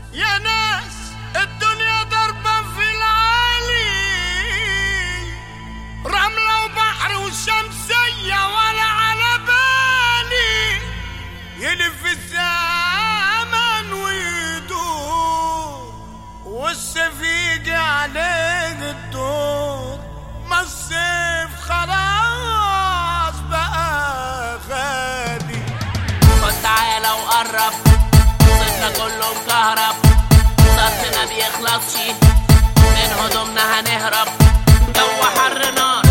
يا ناس الدنيا ضربة في العالي رملة وبحر وشمسية ولا على بالي يلف الزمن ويدور والسفيق عليه الدور ما الصيف خلاص بقى غالي خد تعالى وقرب صيفنا كله مكهرب صرفنا بيخلصش من هدومنا هنهرب جو حر نار